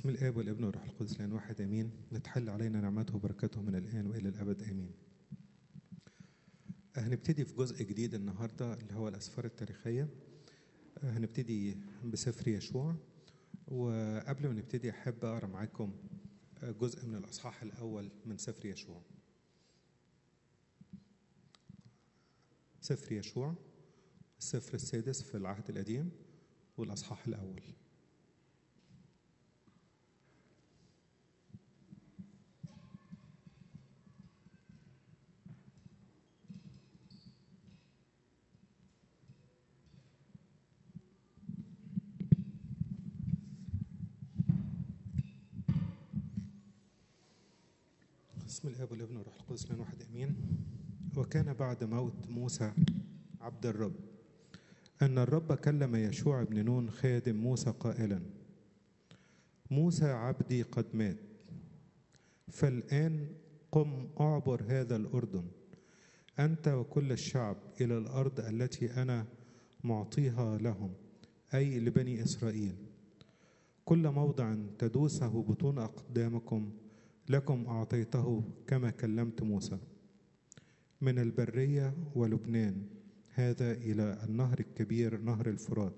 بسم الاب والابن والروح القدس الان واحد امين نتحل علينا نعمته وبركاته من الان والى الابد امين هنبتدي في جزء جديد النهارده اللي هو الاسفار التاريخيه هنبتدي بسفر يشوع وقبل ما نبتدي احب اقرا معاكم جزء من الاصحاح الاول من سفر يشوع سفر يشوع السفر السادس في العهد القديم والاصحاح الاول بسم الاب والابن والروح القدس الان واحد امين وكان بعد موت موسى عبد الرب ان الرب كلم يشوع بن نون خادم موسى قائلا موسى عبدي قد مات فالان قم اعبر هذا الاردن انت وكل الشعب الى الارض التي انا معطيها لهم اي لبني اسرائيل كل موضع تدوسه بطون اقدامكم لكم أعطيته كما كلمت موسى من البرية ولبنان هذا إلى النهر الكبير نهر الفرات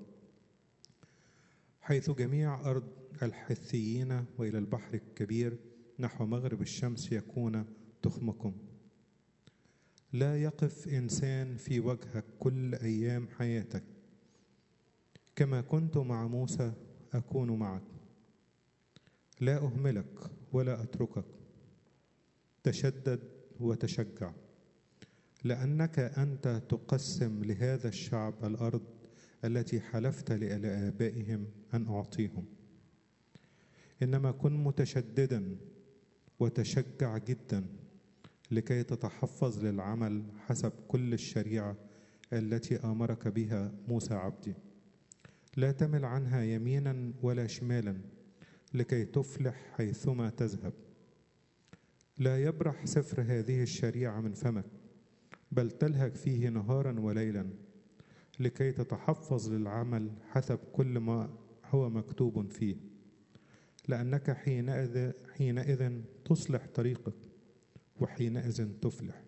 حيث جميع أرض الحثيين وإلى البحر الكبير نحو مغرب الشمس يكون تخمكم لا يقف إنسان في وجهك كل أيام حياتك كما كنت مع موسى أكون معك لا أهملك ولا أتركك تشدد وتشجع لأنك أنت تقسم لهذا الشعب الأرض التي حلفت لآبائهم أن أعطيهم إنما كن متشددا وتشجع جدا لكي تتحفظ للعمل حسب كل الشريعة التي آمرك بها موسى عبدي لا تمل عنها يمينا ولا شمالا لكي تفلح حيثما تذهب لا يبرح سفر هذه الشريعه من فمك بل تلهج فيه نهارا وليلا لكي تتحفظ للعمل حسب كل ما هو مكتوب فيه لانك حينئذ حينئذ تصلح طريقك وحينئذ تفلح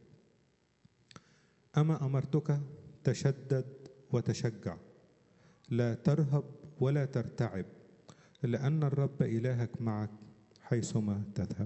اما امرتك تشدد وتشجع لا ترهب ولا ترتعب لأن الرب إلهك معك حيثما تذهب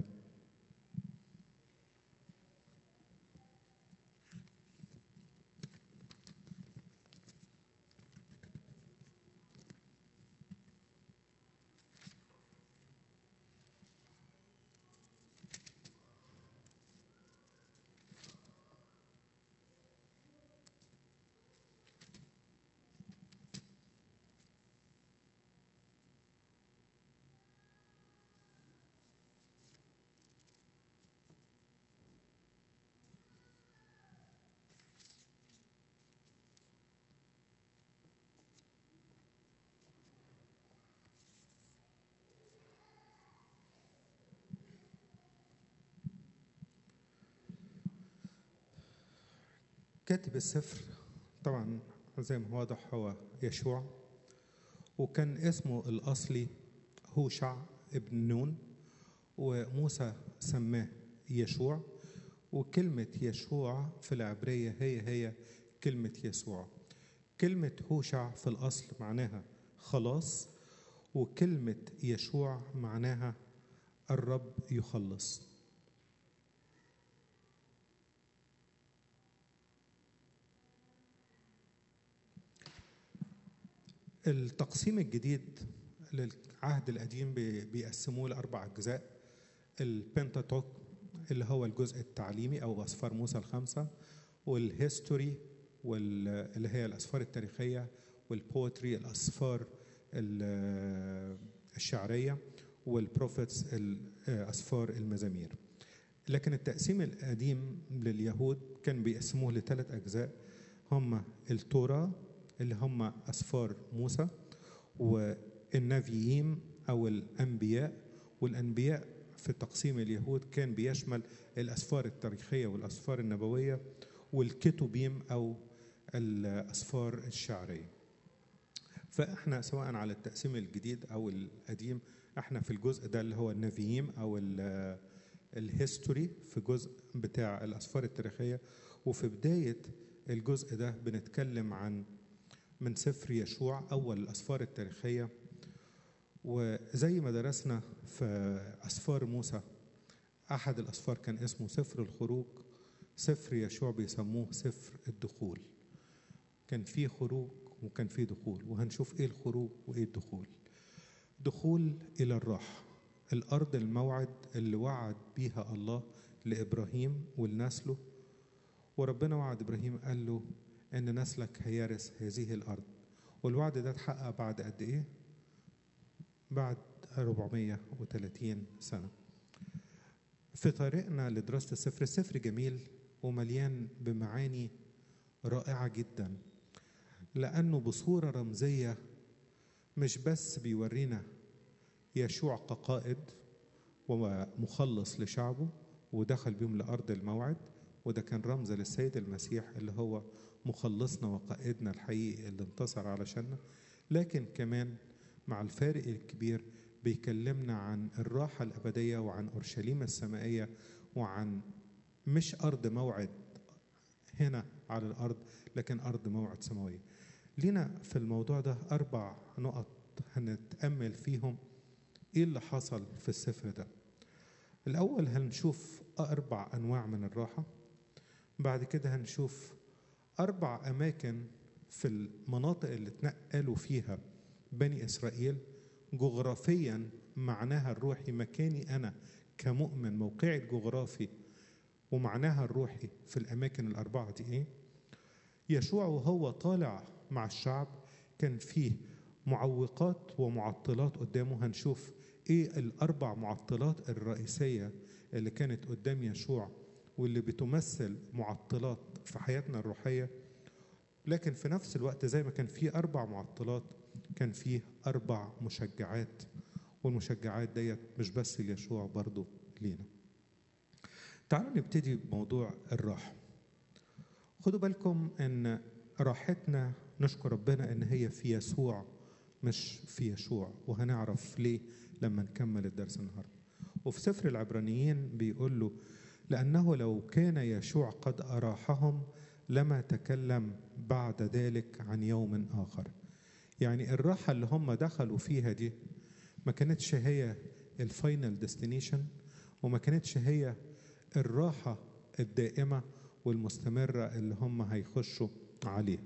كاتب السفر طبعا زي ما واضح هو يشوع وكان اسمه الأصلي هوشع ابن نون وموسى سماه يشوع وكلمة يشوع في العبرية هي هي كلمة يسوع كلمة هوشع في الأصل معناها خلاص وكلمة يشوع معناها الرب يخلص التقسيم الجديد للعهد القديم بيقسموه لأربع أجزاء البنتاتوك اللي هو الجزء التعليمي أو أسفار موسى الخمسة والهيستوري اللي هي الأسفار التاريخية والبوتري الأسفار الشعرية والبروفيتس أسفار المزامير لكن التقسيم القديم لليهود كان بيقسموه لثلاث أجزاء هم التوراة اللي هم أسفار موسى والنبيين أو الأنبياء والأنبياء في تقسيم اليهود كان بيشمل الأسفار التاريخية والأسفار النبوية والكتبيم أو الأسفار الشعرية فاحنا سواء على التقسيم الجديد او القديم احنا في الجزء ده اللي هو النبيين او ال- الهيستوري في جزء بتاع الاسفار التاريخيه وفي بدايه الجزء ده بنتكلم عن من سفر يشوع اول الاسفار التاريخيه وزي ما درسنا في اسفار موسى احد الاسفار كان اسمه سفر الخروج سفر يشوع بيسموه سفر الدخول كان فيه خروج وكان فيه دخول وهنشوف ايه الخروج وايه الدخول دخول الى الراحه الارض الموعد اللي وعد بيها الله لابراهيم ولنسله وربنا وعد ابراهيم قال له ان نسلك هيرث هذه الارض والوعد ده اتحقق بعد قد ايه بعد 430 سنه في طريقنا لدراسه السفر السفر جميل ومليان بمعاني رائعه جدا لانه بصوره رمزيه مش بس بيورينا يشوع كقائد ومخلص لشعبه ودخل بيهم لارض الموعد وده كان رمز للسيد المسيح اللي هو مخلصنا وقائدنا الحقيقي اللي انتصر علشاننا لكن كمان مع الفارق الكبير بيكلمنا عن الراحة الأبدية وعن أورشليم السمائية وعن مش أرض موعد هنا على الأرض لكن أرض موعد سماوية لنا في الموضوع ده أربع نقط هنتأمل فيهم إيه اللي حصل في السفر ده الأول هنشوف أربع أنواع من الراحة بعد كده هنشوف أربع أماكن في المناطق اللي اتنقلوا فيها بني إسرائيل جغرافيا معناها الروحي مكاني أنا كمؤمن موقعي الجغرافي ومعناها الروحي في الأماكن الأربعة دي إيه؟ يشوع وهو طالع مع الشعب كان فيه معوقات ومعطلات قدامه هنشوف ايه الاربع معطلات الرئيسيه اللي كانت قدام يشوع واللي بتمثل معطلات في حياتنا الروحيه لكن في نفس الوقت زي ما كان في اربع معطلات كان فيه اربع مشجعات والمشجعات ديت مش بس ليشوع برضو لينا تعالوا نبتدي بموضوع الراحه خدوا بالكم ان راحتنا نشكر ربنا ان هي في يسوع مش في يشوع وهنعرف ليه لما نكمل الدرس النهارده وفي سفر العبرانيين بيقول له لانه لو كان يشوع قد اراحهم لما تكلم بعد ذلك عن يوم اخر يعني الراحه اللي هم دخلوا فيها دي ما كانتش هي الفاينل ديستنيشن وما كانتش هي الراحه الدائمه والمستمره اللي هم هيخشوا عليها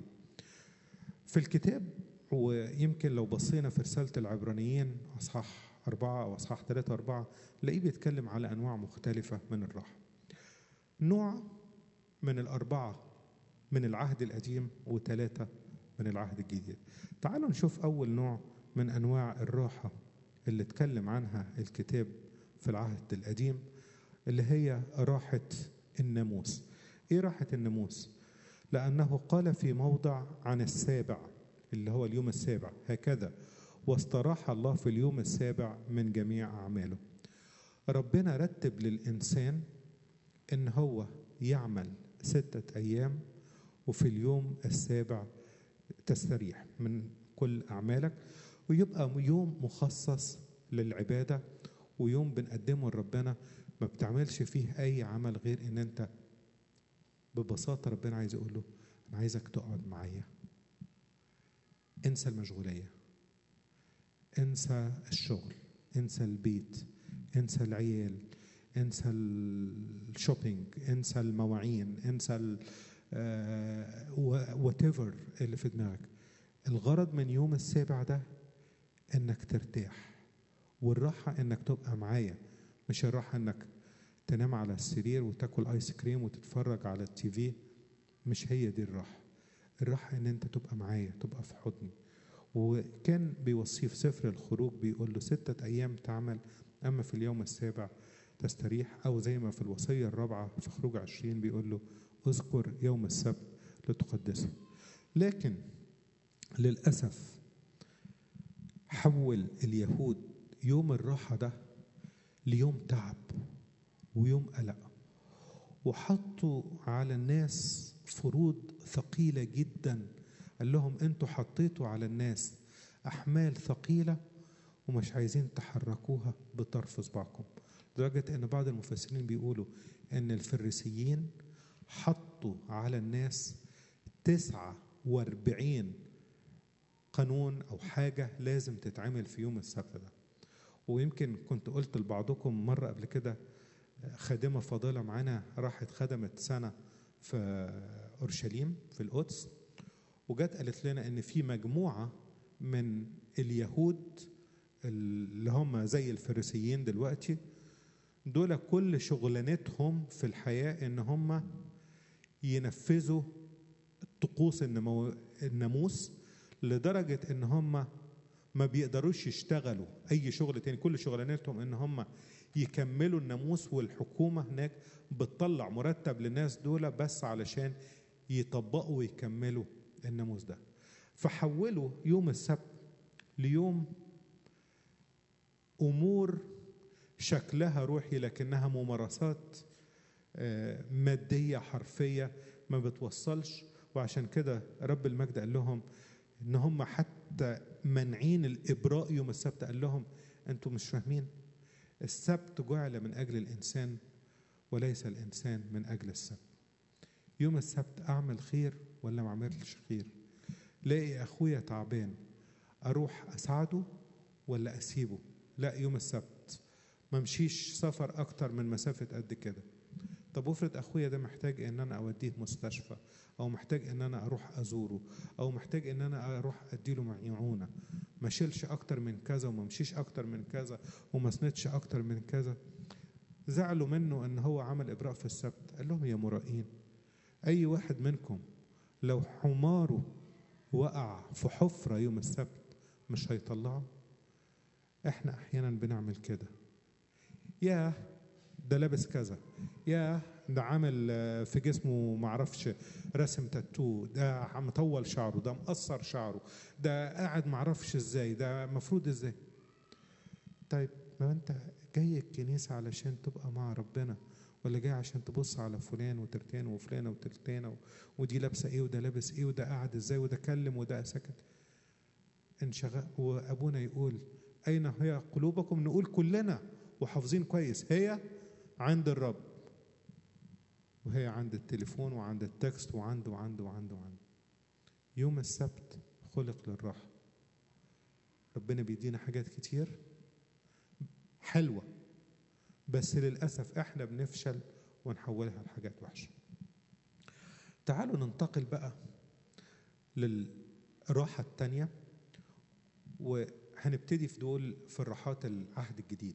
في الكتاب ويمكن لو بصينا في رسالة العبرانيين أصحاح أربعة أو أصحاح ثلاثة أربعة نلاقيه بيتكلم على أنواع مختلفة من الراحة نوع من الأربعة من العهد القديم وثلاثة من العهد الجديد تعالوا نشوف أول نوع من أنواع الراحة اللي اتكلم عنها الكتاب في العهد القديم اللي هي راحة الناموس إيه راحة الناموس؟ لأنه قال في موضع عن السابع اللي هو اليوم السابع هكذا واستراح الله في اليوم السابع من جميع أعماله ربنا رتب للإنسان إن هو يعمل ستة أيام وفي اليوم السابع تستريح من كل أعمالك ويبقى يوم مخصص للعبادة ويوم بنقدمه لربنا ما بتعملش فيه أي عمل غير إن أنت ببساطة ربنا عايز يقول له أنا عايزك تقعد معايا انسى المشغولية انسى الشغل انسى البيت انسى العيال انسى الشوبينج انسى المواعين انسى وات ايفر اللي في دماغك الغرض من يوم السابع ده انك ترتاح والراحة انك تبقى معايا مش الراحة انك تنام على السرير وتاكل ايس كريم وتتفرج على التي في مش هي دي الراحة الراحة ان انت تبقى معايا تبقى في حضني وكان بيوصيه في سفر الخروج بيقول له ستة أيام تعمل أما في اليوم السابع تستريح أو زي ما في الوصية الرابعة في خروج عشرين بيقول له اذكر يوم السبت لتقدسه لكن للأسف حول اليهود يوم الراحة ده ليوم تعب ويوم قلق وحطوا على الناس فروض ثقيلة جدا قال لهم انتوا حطيتوا على الناس أحمال ثقيلة ومش عايزين تحركوها بطرف صباعكم لدرجة أن بعض المفسرين بيقولوا أن الفريسيين حطوا على الناس تسعة واربعين قانون أو حاجة لازم تتعمل في يوم السبت ده ويمكن كنت قلت لبعضكم مرة قبل كده خادمة فاضلة معانا راحت خدمت سنة في أورشليم في القدس وجت قالت لنا إن في مجموعة من اليهود اللي هم زي الفريسيين دلوقتي دول كل شغلانتهم في الحياة إن هم ينفذوا طقوس النمو الناموس لدرجة إن هم ما بيقدروش يشتغلوا أي شغل تاني كل شغلانتهم إن هم يكملوا الناموس والحكومة هناك بتطلع مرتب للناس دول بس علشان يطبقوا ويكملوا الناموس ده فحولوا يوم السبت ليوم أمور شكلها روحي لكنها ممارسات مادية حرفية ما بتوصلش وعشان كده رب المجد قال لهم ان هم حتى منعين الابراء يوم السبت قال لهم انتم مش فاهمين السبت جعل من اجل الانسان وليس الانسان من اجل السبت يوم السبت اعمل خير ولا ما اعملش خير لاقي اخويا تعبان اروح اساعده ولا اسيبه لا يوم السبت ما امشيش سفر اكتر من مسافه قد كده طب افرض اخويا ده محتاج ان انا اوديه مستشفى او محتاج ان انا اروح ازوره او محتاج ان انا اروح اديله معونه ما اشيلش اكتر من كذا وما امشيش اكتر من كذا وما اسندش اكتر من كذا زعلوا منه ان هو عمل ابراء في السبت قال لهم يا مرائين اي واحد منكم لو حماره وقع في حفره يوم السبت مش هيطلعه احنا احيانا بنعمل كده يا ده لابس كذا يا ده عامل في جسمه معرفش رسم تاتو ده مطول شعره ده مقصر شعره ده قاعد معرفش ازاي ده مفروض ازاي طيب ما انت جاي الكنيسة علشان تبقى مع ربنا ولا جاي عشان تبص على فلان وترتان وفلانة وترتانة ودي لابسة ايه وده لابس ايه وده قاعد ازاي وده كلم وده سكت انشغل وابونا يقول اين هي قلوبكم نقول كلنا وحافظين كويس هي عند الرب وهي عند التليفون وعند التكست وعند وعند وعند وعند يوم السبت خلق للراحة ربنا بيدينا حاجات كتير حلوة بس للأسف احنا بنفشل ونحولها لحاجات وحشة تعالوا ننتقل بقى للراحة التانية وهنبتدي في دول في الراحات العهد الجديد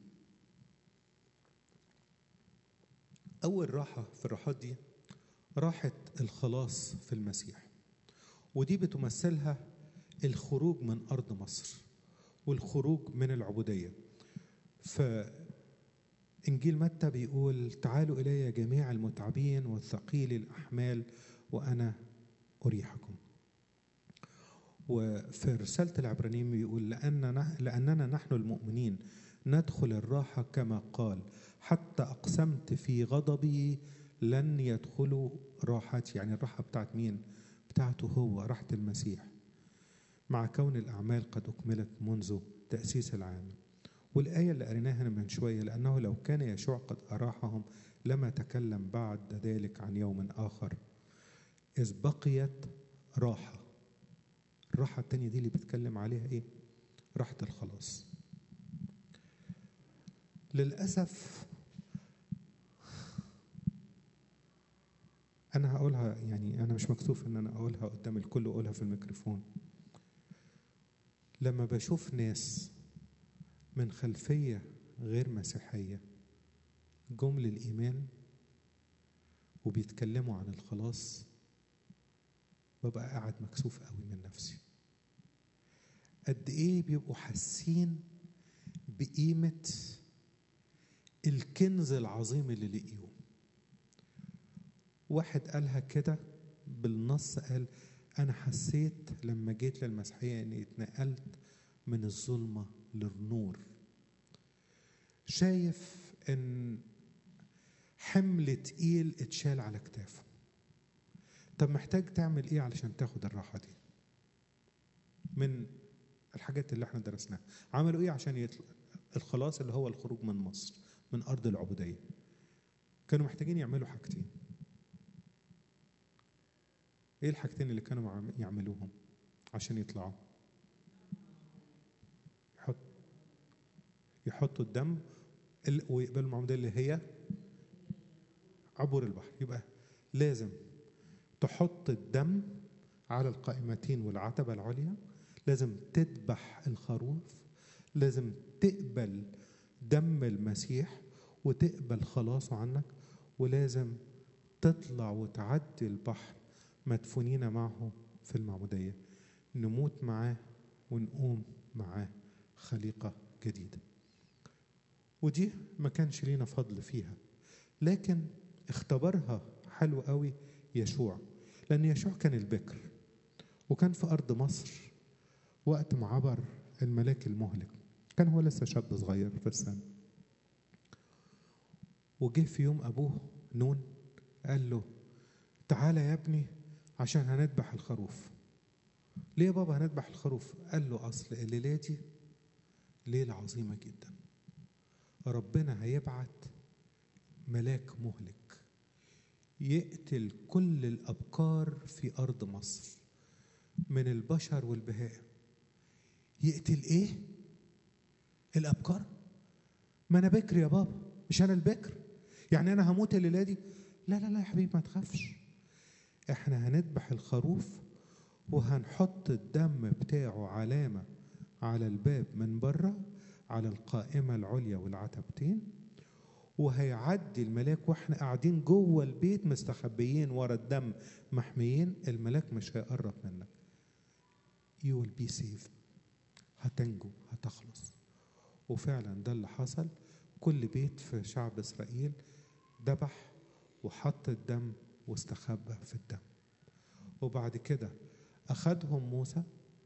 أول راحة في الراحات دي راحة الخلاص في المسيح ودي بتمثلها الخروج من أرض مصر والخروج من العبودية فإنجيل متى بيقول تعالوا إلي جميع المتعبين والثقيل الأحمال وأنا أريحكم وفي رسالة العبرانيين بيقول لأننا, لأننا نحن المؤمنين ندخل الراحة كما قال حتى أقسمت في غضبي لن يدخلوا راحتي يعني الراحة بتاعت مين؟ بتاعته هو راحة المسيح مع كون الأعمال قد أكملت منذ تأسيس العالم والآية اللي قريناها من شوية لأنه لو كان يشوع قد أراحهم لما تكلم بعد ذلك عن يوم آخر إذ بقيت راحة الراحة التانية دي اللي بيتكلم عليها إيه؟ راحة الخلاص للأسف أنا هقولها يعني أنا مش مكسوف إن أنا أقولها قدام الكل وأقولها في الميكروفون لما بشوف ناس من خلفية غير مسيحية جم للإيمان وبيتكلموا عن الخلاص ببقى قاعد مكسوف قوي من نفسي قد إيه بيبقوا حاسين بقيمة الكنز العظيم اللي لقيوه واحد قالها كده بالنص قال أنا حسيت لما جيت للمسيحية إني اتنقلت من الظلمة للنور شايف إن حمل تقيل اتشال على كتافه طب محتاج تعمل إيه علشان تاخد الراحة دي من الحاجات اللي احنا درسناها عملوا ايه عشان يطلع الخلاص اللي هو الخروج من مصر من ارض العبوديه كانوا محتاجين يعملوا حاجتين ايه الحاجتين اللي كانوا عم- يعملوهم عشان يطلعوا يحط يحطوا الدم ال- ويقبلوا المعمودية اللي هي عبور البحر يبقى لازم تحط الدم على القائمتين والعتبة العليا لازم تذبح الخروف لازم تقبل دم المسيح وتقبل خلاصه عنك ولازم تطلع وتعدي البحر مدفونين معه في المعمودية نموت معاه ونقوم معاه خليقة جديدة ودي ما كانش لينا فضل فيها لكن اختبرها حلو قوي يشوع لأن يشوع كان البكر وكان في أرض مصر وقت ما عبر الملاك المهلك كان هو لسه شاب صغير في السن وجه في يوم أبوه نون قال له تعالى يا ابني عشان هنذبح الخروف ليه يا بابا هنذبح الخروف قال له أصل الليلة دي ليلة عظيمة جدا ربنا هيبعت ملاك مهلك يقتل كل الأبكار في أرض مصر من البشر والبهائم يقتل إيه؟ الأبكار؟ ما أنا بكر يا بابا مش أنا البكر يعني أنا هموت الليلة دي؟ لا لا لا يا حبيبي ما تخافش إحنا هنذبح الخروف وهنحط الدم بتاعه علامة على الباب من بره على القائمة العليا والعتبتين وهيعدي الملاك واحنا قاعدين جوه البيت مستخبيين ورا الدم محميين الملاك مش هيقرب منك you will be safe هتنجو هتخلص وفعلا ده اللي حصل كل بيت في شعب اسرائيل ذبح وحط الدم واستخبى في الدم وبعد كده اخذهم موسى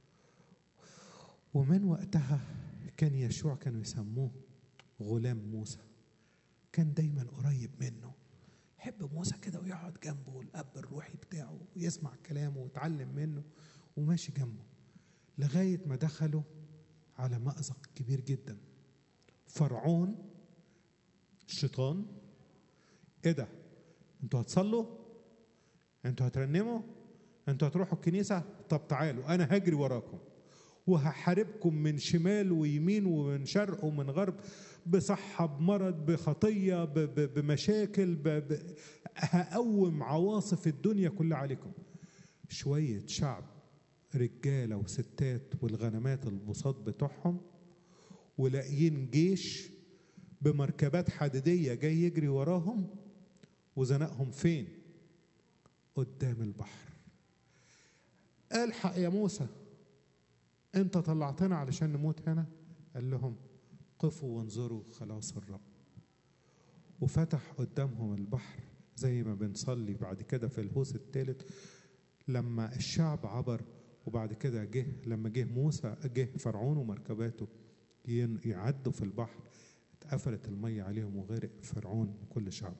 ومن وقتها كان يشوع كانوا يسموه غلام موسى كان دايما قريب منه يحب موسى كده ويقعد جنبه الاب الروحي بتاعه ويسمع كلامه ويتعلم منه وماشي جنبه لغايه ما دخلوا على مأزق كبير جدا فرعون الشيطان ايه ده انتوا هتصلوا انتوا هترنموا انتوا هتروحوا الكنيسه طب تعالوا انا هجري وراكم وهحاربكم من شمال ويمين ومن شرق ومن غرب بصحة بمرض بخطية ب- ب- بمشاكل ب- ب- هقوم عواصف الدنيا كلها عليكم شوية شعب رجالة وستات والغنمات البساط بتوعهم ولاقيين جيش بمركبات حديدية جاي يجري وراهم وزنقهم فين قدام البحر الحق يا موسى انت طلعتنا علشان نموت هنا قال لهم قفوا وانظروا خلاص الرب وفتح قدامهم البحر زي ما بنصلي بعد كده في الهوس الثالث لما الشعب عبر وبعد كده جه لما جه موسى جه فرعون ومركباته ين- يعدوا في البحر اتقفلت المية عليهم وغرق فرعون وكل شعبه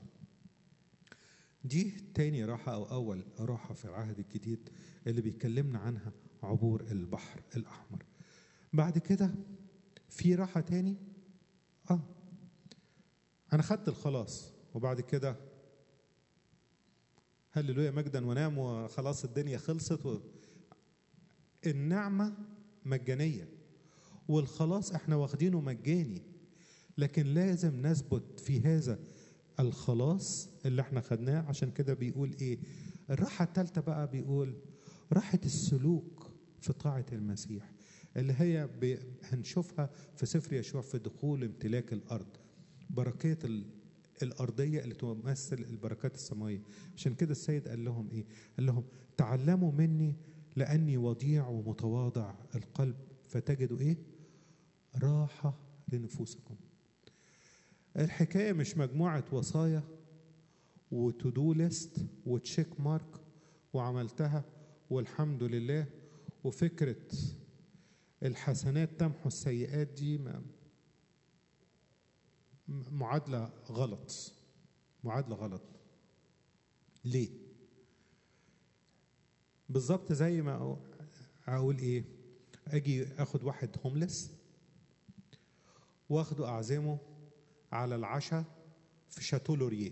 دي تاني راحة أو أول راحة في العهد الجديد اللي بيكلمنا عنها عبور البحر الأحمر بعد كده في راحة تاني آه أنا خدت الخلاص وبعد كده هللويا مجدا ونام وخلاص الدنيا خلصت و... النعمة مجانية والخلاص احنا واخدينه مجاني لكن لازم نثبت في هذا الخلاص اللي احنا خدناه عشان كده بيقول ايه الراحة الثالثة بقى بيقول راحة السلوك في طاعة المسيح اللي هي ب... هنشوفها في سفر يشوع في دخول امتلاك الأرض بركات ال... الأرضية اللي تمثل البركات السماوية عشان كده السيد قال لهم إيه قال لهم تعلموا مني لأني وضيع ومتواضع القلب فتجدوا إيه راحة لنفوسكم الحكاية مش مجموعة وصايا وتودو ليست وتشيك مارك وعملتها والحمد لله وفكرة الحسنات تمحو السيئات دي ما معادلة غلط معادلة غلط ليه؟ بالظبط زي ما أقول إيه؟ اجي اخد واحد هوملس واخده اعزمه على العشاء في شاتو لوريه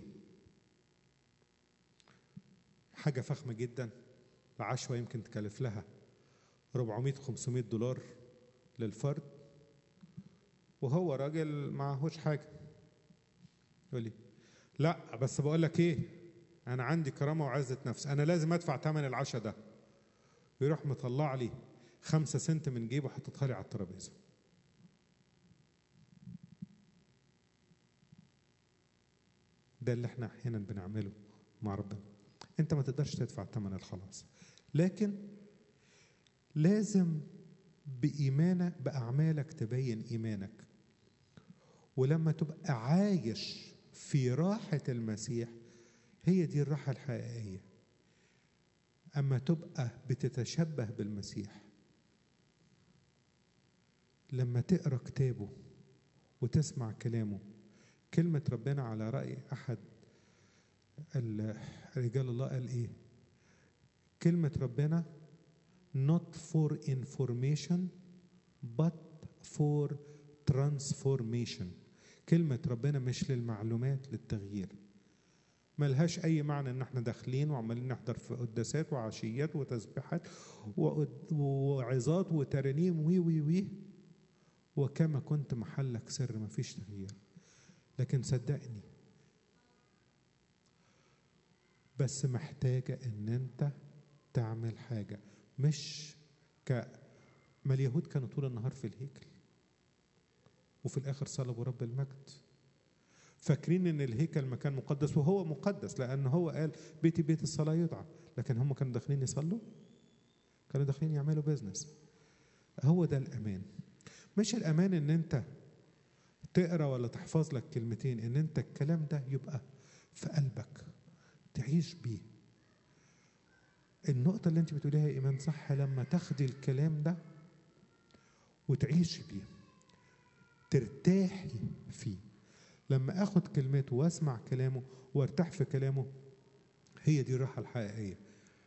حاجه فخمه جدا العشوة يمكن تكلف لها 400 500 دولار للفرد وهو راجل معهوش حاجه يقول لي لا بس بقول لك ايه انا عندي كرامه وعزه نفس انا لازم ادفع ثمن العشاء ده ويروح مطلع لي خمسة سنت من جيبه حاططها لي على الترابيزه ده اللي احنا احيانا بنعمله مع ربنا انت ما تقدرش تدفع ثمن الخلاص لكن لازم بإيمانك بأعمالك تبين إيمانك ولما تبقى عايش في راحة المسيح هي دي الراحة الحقيقية أما تبقى بتتشبه بالمسيح لما تقرأ كتابه وتسمع كلامه كلمة ربنا على رأي أحد رجال الله قال إيه كلمة ربنا not for information but for transformation كلمة ربنا مش للمعلومات للتغيير ملهاش أي معنى إن احنا داخلين وعمالين نحضر في قداسات وعشيات وتسبيحات وعظات وترانيم وي وي وي وكما كنت محلك سر مفيش تغيير لكن صدقني بس محتاجة إن أنت تعمل حاجة مش ك ما اليهود كانوا طول النهار في الهيكل وفي الآخر صلبوا رب المجد فاكرين ان الهيكل مكان مقدس وهو مقدس لان هو قال بيتي بيت الصلاه يدعى لكن هم كانوا داخلين يصلوا كانوا داخلين يعملوا بيزنس هو ده الامان مش الامان ان انت تقرا ولا تحفظ لك كلمتين ان انت الكلام ده يبقى في قلبك تعيش بيه النقطة اللي انت بتقوليها ايمان صح لما تاخدي الكلام ده وتعيشي بيه ترتاحي فيه لما اخد كلمته واسمع كلامه وارتاح في كلامه هي دي الراحة الحقيقية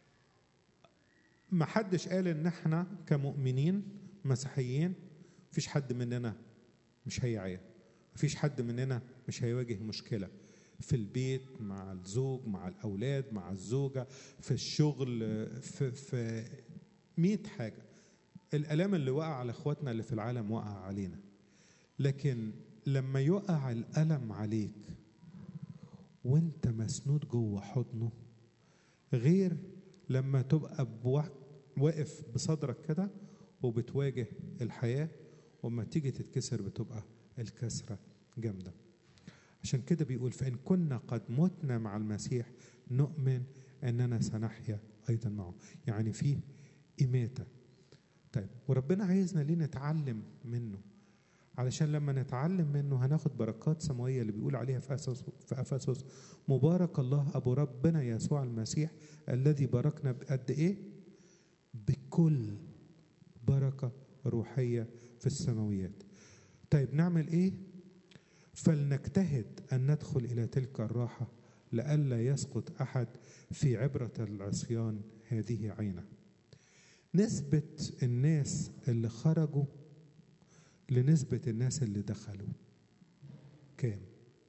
ما حدش قال ان احنا كمؤمنين مسيحيين مفيش حد مننا مش هيعيا مفيش حد مننا مش هيواجه مشكله في البيت مع الزوج مع الاولاد مع الزوجه في الشغل في في 100 حاجه الالام اللي وقع على اخواتنا اللي في العالم وقع علينا لكن لما يقع الالم عليك وانت مسنود جوه حضنه غير لما تبقى واقف بصدرك كده وبتواجه الحياه وما تيجي تتكسر بتبقى الكسره جامده عشان كده بيقول فإن كنا قد متنا مع المسيح نؤمن أننا سنحيا أيضا معه يعني فيه إماتة طيب وربنا عايزنا ليه نتعلم منه علشان لما نتعلم منه هناخد بركات سماوية اللي بيقول عليها في أفسس في أفسس مبارك الله أبو ربنا يسوع المسيح الذي باركنا بقد إيه؟ بكل بركة روحية في السماويات. طيب نعمل إيه؟ فلنجتهد أن ندخل إلى تلك الراحة لئلا يسقط أحد في عبرة العصيان هذه عينه نسبة الناس اللي خرجوا لنسبة الناس اللي دخلوا كام؟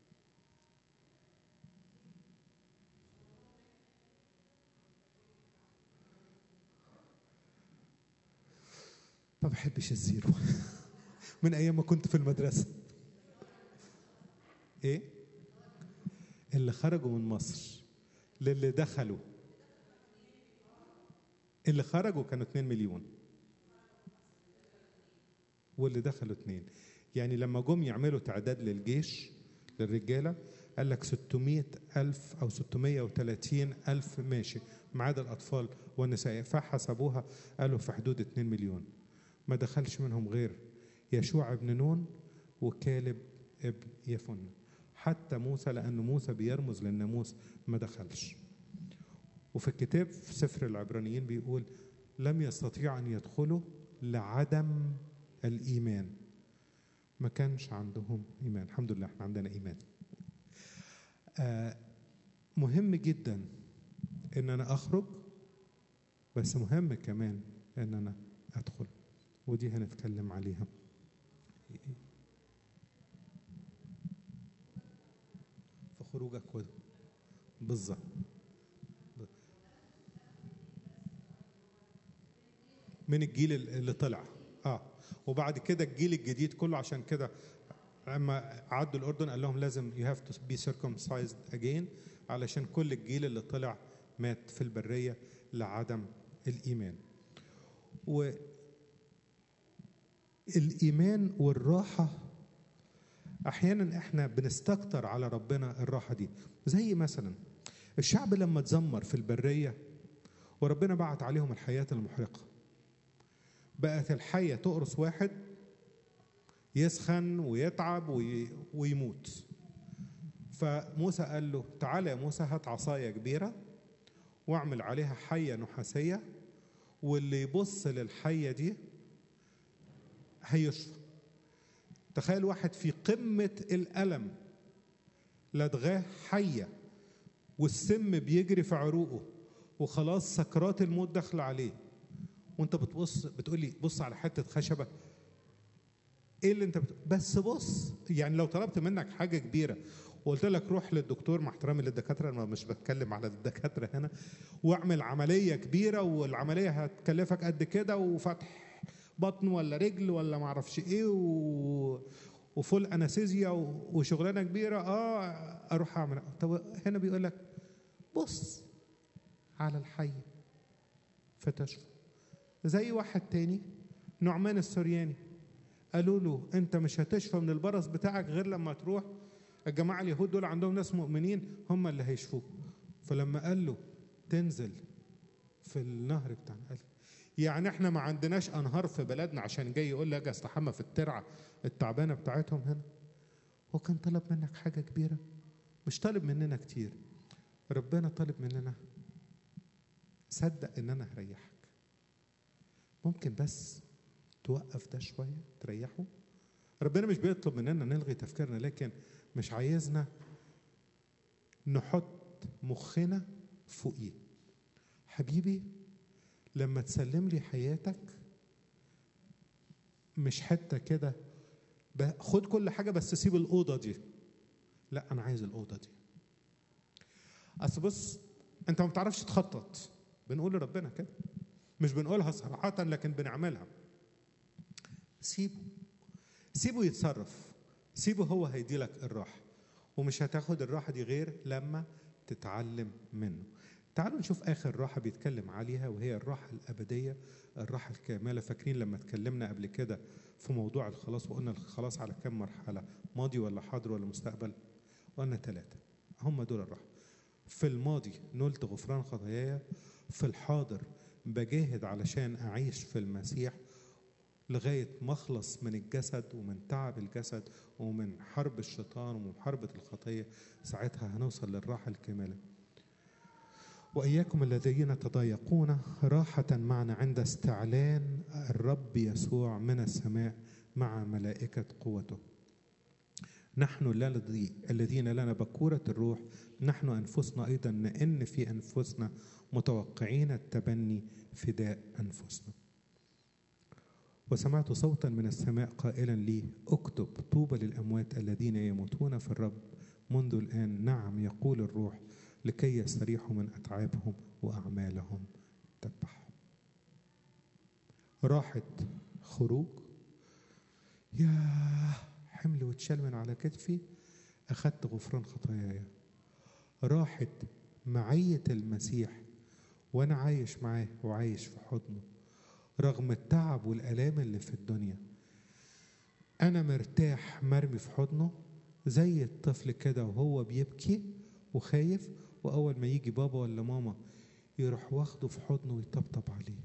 ما بحبش الزيرو من أيام ما كنت في المدرسة ايه اللي خرجوا من مصر للي دخلوا اللي خرجوا كانوا 2 مليون واللي دخلوا اتنين يعني لما جم يعملوا تعداد للجيش للرجالة قال لك 600 ألف أو 630 ألف ماشي ما عدا الأطفال والنساء فحسبوها قالوا في حدود 2 مليون ما دخلش منهم غير يشوع ابن نون وكالب ابن يفن حتى موسى لأن موسى بيرمز للناموس ما دخلش وفي الكتاب في سفر العبرانيين بيقول لم يستطيع أن يدخلوا لعدم الإيمان ما كانش عندهم إيمان الحمد لله احنا عندنا إيمان آه مهم جدا ان انا اخرج بس مهم كمان ان انا ادخل ودي هنتكلم عليها في خروجك وده بالظبط من الجيل اللي طلع اه وبعد كده الجيل الجديد كله عشان كده لما عدوا الاردن قال لهم لازم you have to be circumcised again علشان كل الجيل اللي طلع مات في البريه لعدم الايمان و الايمان والراحه احيانا احنا بنستكتر على ربنا الراحه دي زي مثلا الشعب لما اتذمر في البريه وربنا بعت عليهم الحياه المحرقه بقت الحيه تقرص واحد يسخن ويتعب وي... ويموت فموسى قال له تعالى يا موسى هات عصايه كبيره واعمل عليها حيه نحاسيه واللي يبص للحيه دي هيشفى تخيل واحد في قمه الالم لدغاه حيه والسم بيجري في عروقه وخلاص سكرات الموت داخله عليه وانت بتبص بتقول لي بص على حته خشبه ايه اللي انت بت... بس بص يعني لو طلبت منك حاجه كبيره وقلت لك روح للدكتور مع احترامي للدكاتره انا مش بتكلم على الدكاتره هنا واعمل عمليه كبيره والعمليه هتكلفك قد كده وفتح بطن ولا رجل ولا ما اعرفش ايه و... وفول انستيزيا وشغلانه كبيره اه اروح اعمل طب هنا بيقول لك بص على الحي فتشفى زي واحد تاني نعمان السرياني قالوا له انت مش هتشفى من البرص بتاعك غير لما تروح الجماعه اليهود دول عندهم ناس مؤمنين هم اللي هيشفوك فلما قال له تنزل في النهر بتاعنا قال يعني احنا ما عندناش انهار في بلدنا عشان جاي يقول لي اجي استحمى في الترعه التعبانه بتاعتهم هنا هو كان طلب منك حاجه كبيره مش طالب مننا كتير ربنا طالب مننا صدق ان انا هريحك ممكن بس توقف ده شويه تريحه ربنا مش بيطلب مننا نلغي تفكيرنا لكن مش عايزنا نحط مخنا فوقيه حبيبي لما تسلم لي حياتك مش حته كده خد كل حاجه بس سيب الاوضه دي لا انا عايز الاوضه دي اصل بص انت ما بتعرفش تخطط بنقول لربنا كده مش بنقولها صراحه لكن بنعملها سيبه سيبه يتصرف سيبه هو هيدي لك الراحه ومش هتاخد الراحه دي غير لما تتعلم منه تعالوا نشوف اخر راحه بيتكلم عليها وهي الراحه الابديه الراحه الكامله فاكرين لما اتكلمنا قبل كده في موضوع الخلاص وقلنا الخلاص على كم مرحله ماضي ولا حاضر ولا مستقبل قلنا ثلاثه هم دول الراحه في الماضي نلت غفران خطاياي في الحاضر بجاهد علشان اعيش في المسيح لغايه ما اخلص من الجسد ومن تعب الجسد ومن حرب الشيطان ومن حربة الخطيه ساعتها هنوصل للراحه الكامله واياكم الذين تضايقون راحه معنا عند استعلان الرب يسوع من السماء مع ملائكه قوته نحن الذي الذين لنا بكورة الروح نحن أنفسنا أيضا نئن في أنفسنا متوقعين التبني فداء أنفسنا وسمعت صوتا من السماء قائلا لي اكتب طوبى للأموات الذين يموتون في الرب منذ الآن نعم يقول الروح لكي يستريحوا من أتعابهم وأعمالهم تتبعهم راحت خروج يا حمل واتشال من على كتفي أخدت غفران خطاياي راحت معية المسيح وأنا عايش معاه وعايش في حضنه رغم التعب والآلام اللي في الدنيا أنا مرتاح مرمي في حضنه زي الطفل كده وهو بيبكي وخايف وأول ما يجي بابا ولا ماما يروح واخده في حضنه ويطبطب عليه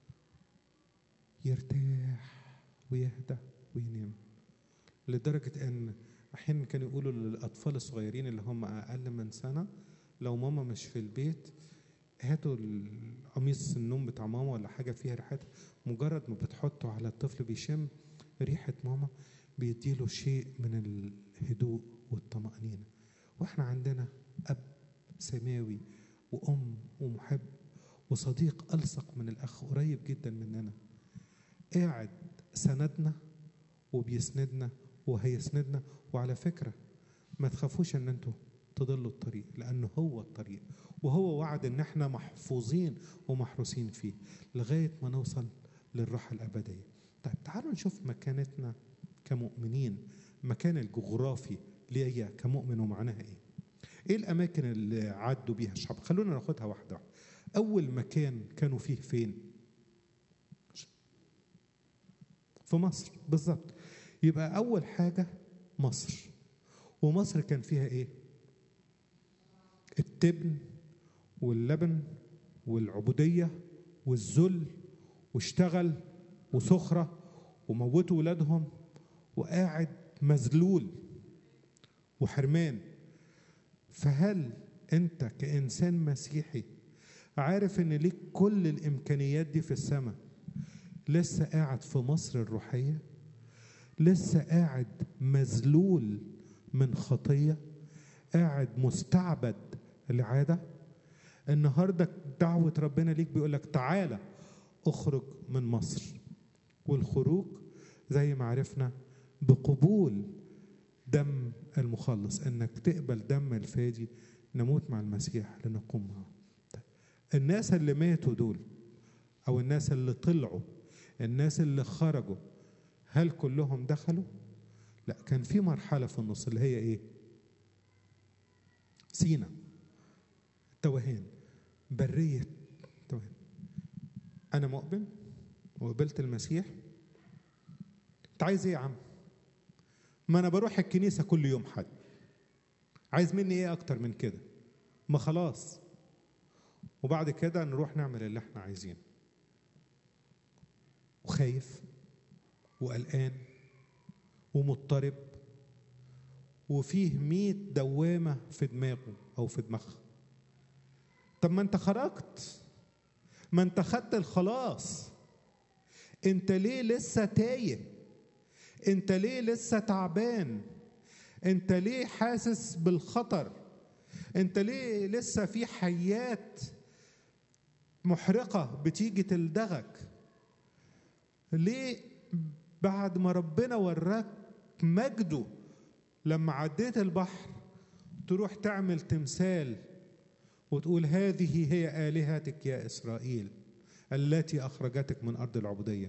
يرتاح ويهدى وينام لدرجة إن أحيانا كانوا يقولوا للأطفال الصغيرين اللي هم أقل من سنة لو ماما مش في البيت هاتوا قميص النوم بتاع ماما ولا حاجة فيها ريحتها مجرد ما بتحطه على الطفل بيشم ريحة ماما بيديله شيء من الهدوء والطمأنينة واحنا عندنا أب سماوي وأم ومحب وصديق ألصق من الأخ قريب جدا مننا قاعد سندنا وبيسندنا وهيسندنا وعلى فكرة ما تخافوش ان انتوا تضلوا الطريق لانه هو الطريق وهو وعد ان احنا محفوظين ومحروسين فيه لغاية ما نوصل للراحة الأبدية طيب تعالوا نشوف مكانتنا كمؤمنين مكان الجغرافي ليا كمؤمن ومعناها ايه ايه الاماكن اللي عدوا بيها الشعب خلونا ناخدها واحده واحده اول مكان كانوا فيه فين في مصر بالظبط يبقى اول حاجه مصر ومصر كان فيها ايه التبن واللبن والعبوديه والذل واشتغل وسخره وموتوا ولادهم وقاعد مذلول وحرمان فهل انت كانسان مسيحي عارف ان ليك كل الامكانيات دي في السماء لسه قاعد في مصر الروحيه لسه قاعد مذلول من خطيه قاعد مستعبد لعاده النهارده دعوه ربنا ليك بيقول لك تعالى اخرج من مصر والخروج زي ما عرفنا بقبول دم المخلص انك تقبل دم الفادي نموت مع المسيح لنقوم معه الناس اللي ماتوا دول او الناس اللي طلعوا الناس اللي خرجوا هل كلهم دخلوا لا كان في مرحلة في النص اللي هي ايه سينا توهان برية توهان انا مؤمن وقبلت المسيح انت عايز ايه يا عم ما انا بروح الكنيسه كل يوم حد عايز مني ايه اكتر من كده ما خلاص وبعد كده نروح نعمل اللي احنا عايزينه وخايف وقلقان ومضطرب وفيه مية دوامة في دماغه أو في دماغها طب ما أنت خرجت ما أنت خدت الخلاص أنت ليه لسه تايه أنت ليه لسه تعبان أنت ليه حاسس بالخطر أنت ليه لسه في حيات محرقة بتيجي تلدغك ليه بعد ما ربنا وراك مجده لما عديت البحر تروح تعمل تمثال وتقول هذه هي آلهتك يا إسرائيل التي أخرجتك من أرض العبودية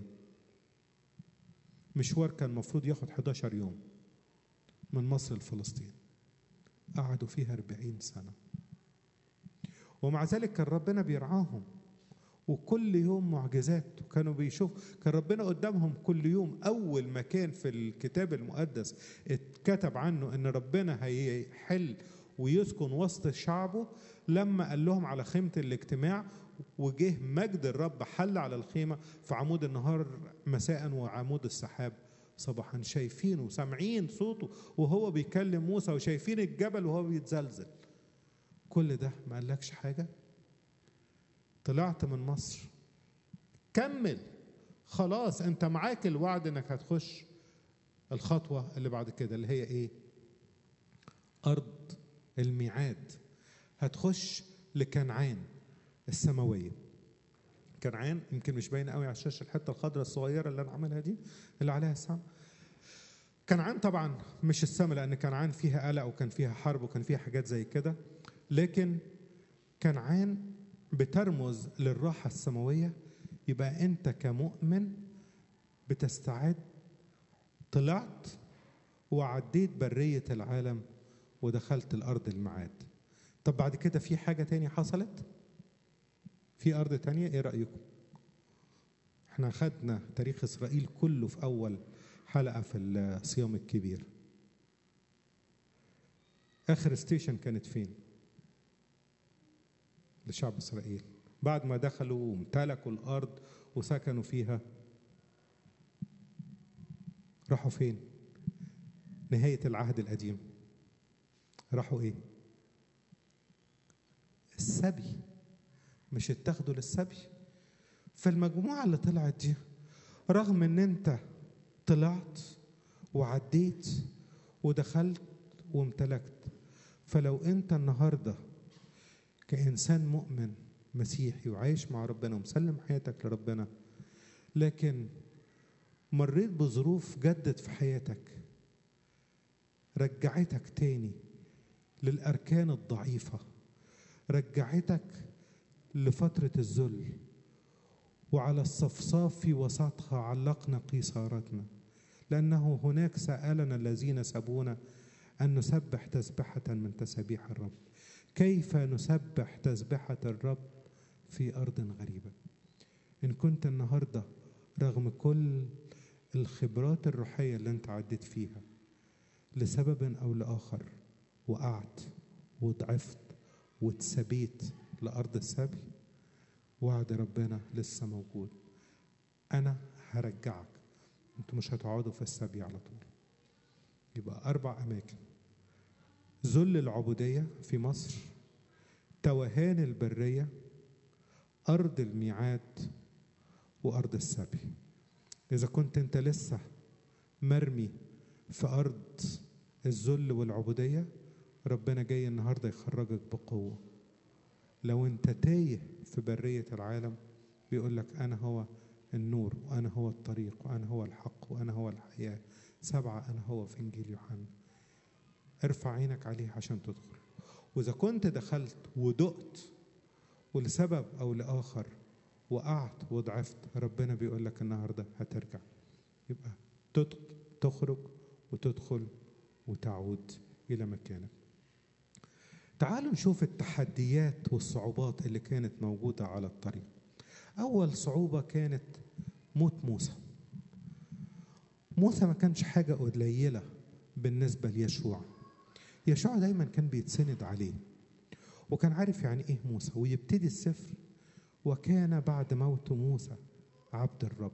مشوار كان المفروض ياخد 11 يوم من مصر لفلسطين قعدوا فيها 40 سنة ومع ذلك كان ربنا بيرعاهم وكل يوم معجزات وكانوا بيشوف كان ربنا قدامهم كل يوم اول مكان في الكتاب المقدس اتكتب عنه ان ربنا هيحل ويسكن وسط شعبه لما قال لهم على خيمه الاجتماع وجه مجد الرب حل على الخيمه في عمود النهار مساء وعمود السحاب صباحا شايفينه وسامعين صوته وهو بيكلم موسى وشايفين الجبل وهو بيتزلزل كل ده ما قالكش حاجه طلعت من مصر كمل خلاص انت معاك الوعد انك هتخش الخطوة اللي بعد كده اللي هي ايه ارض الميعاد هتخش لكنعان السماوية كنعان يمكن مش باينه قوي على الشاشه الحته الخضراء الصغيره اللي انا عاملها دي اللي عليها السما كنعان طبعا مش السما لان كنعان فيها قلق وكان فيها حرب وكان فيها حاجات زي كده لكن كنعان بترمز للراحة السماوية يبقى أنت كمؤمن بتستعد طلعت وعديت برية العالم ودخلت الأرض المعاد طب بعد كده في حاجة تانية حصلت في أرض تانية إيه رأيكم احنا خدنا تاريخ إسرائيل كله في أول حلقة في الصيام الكبير آخر ستيشن كانت فين لشعب إسرائيل بعد ما دخلوا وامتلكوا الأرض وسكنوا فيها راحوا فين نهاية العهد القديم راحوا ايه السبي مش اتخذوا للسبي فالمجموعة اللي طلعت دي رغم ان انت طلعت وعديت ودخلت وامتلكت فلو انت النهارده كإنسان مؤمن مسيحي وعايش مع ربنا ومسلم حياتك لربنا لكن مريت بظروف جدت في حياتك رجعتك تاني للأركان الضعيفة رجعتك لفترة الذل وعلى الصفصاف في وسطها علقنا قيصارتنا لأنه هناك سألنا الذين سبونا أن نسبح تسبحة من تسابيح الرب كيف نسبح تسبحة الرب في أرض غريبة إن كنت النهاردة رغم كل الخبرات الروحية اللي أنت عديت فيها لسبب أو لآخر وقعت وضعفت واتسبيت لأرض السبي وعد ربنا لسه موجود أنا هرجعك أنتوا مش هتقعدوا في السبي على طول يبقى أربع أماكن ذل العبودية في مصر توهان البرية أرض الميعاد وأرض السبي إذا كنت أنت لسه مرمي في أرض الذل والعبودية ربنا جاي النهاردة يخرجك بقوة لو أنت تايه في برية العالم بيقول لك أنا هو النور وأنا هو الطريق وأنا هو الحق وأنا هو الحياة سبعة أنا هو في إنجيل يوحنا ارفع عينك عليه عشان تدخل وإذا كنت دخلت ودقت ولسبب أو لآخر وقعت وضعفت ربنا بيقول لك النهارده هترجع يبقى تخرج وتدخل وتعود إلى مكانك تعالوا نشوف التحديات والصعوبات اللي كانت موجودة على الطريق أول صعوبة كانت موت موسى موسى ما كانش حاجة قليلة بالنسبة ليشوع يشوع دايما كان بيتسند عليه وكان عارف يعني ايه موسى ويبتدي السفر وكان بعد موت موسى عبد الرب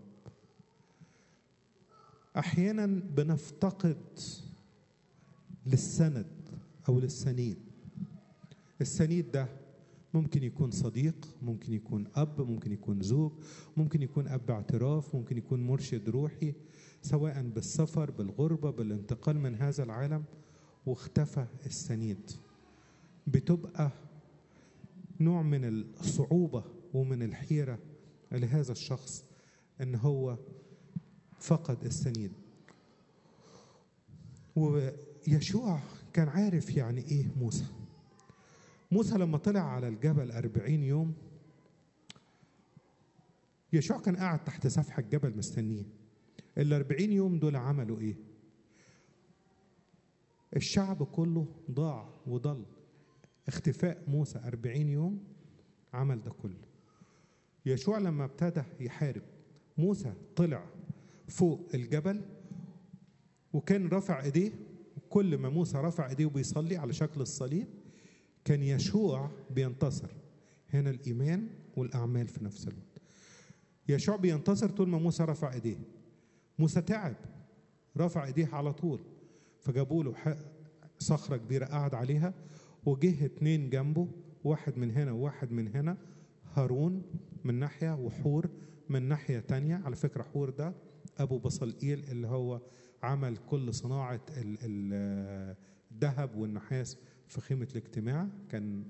احيانا بنفتقد للسند او للسنيد السنيد ده ممكن يكون صديق ممكن يكون اب ممكن يكون زوج ممكن يكون اب اعتراف ممكن يكون مرشد روحي سواء بالسفر بالغربه بالانتقال من هذا العالم واختفى السنيد بتبقى نوع من الصعوبه ومن الحيره لهذا الشخص ان هو فقد السنيد ويشوع كان عارف يعني ايه موسى موسى لما طلع على الجبل أربعين يوم يشوع كان قاعد تحت سفح الجبل مستنيه الأربعين يوم دول عملوا إيه الشعب كله ضاع وضل اختفاء موسى أربعين يوم عمل ده كله يشوع لما ابتدى يحارب موسى طلع فوق الجبل وكان رفع ايديه كل ما موسى رفع ايديه وبيصلي على شكل الصليب كان يشوع بينتصر هنا الايمان والاعمال في نفس الوقت يشوع بينتصر طول ما موسى رفع ايديه موسى تعب رفع ايديه على طول فجابوا له صخره كبيره قعد عليها وجه اتنين جنبه واحد من هنا وواحد من هنا هارون من ناحيه وحور من ناحيه تانية على فكره حور ده ابو بصلئيل اللي هو عمل كل صناعه الذهب والنحاس في خيمه الاجتماع كان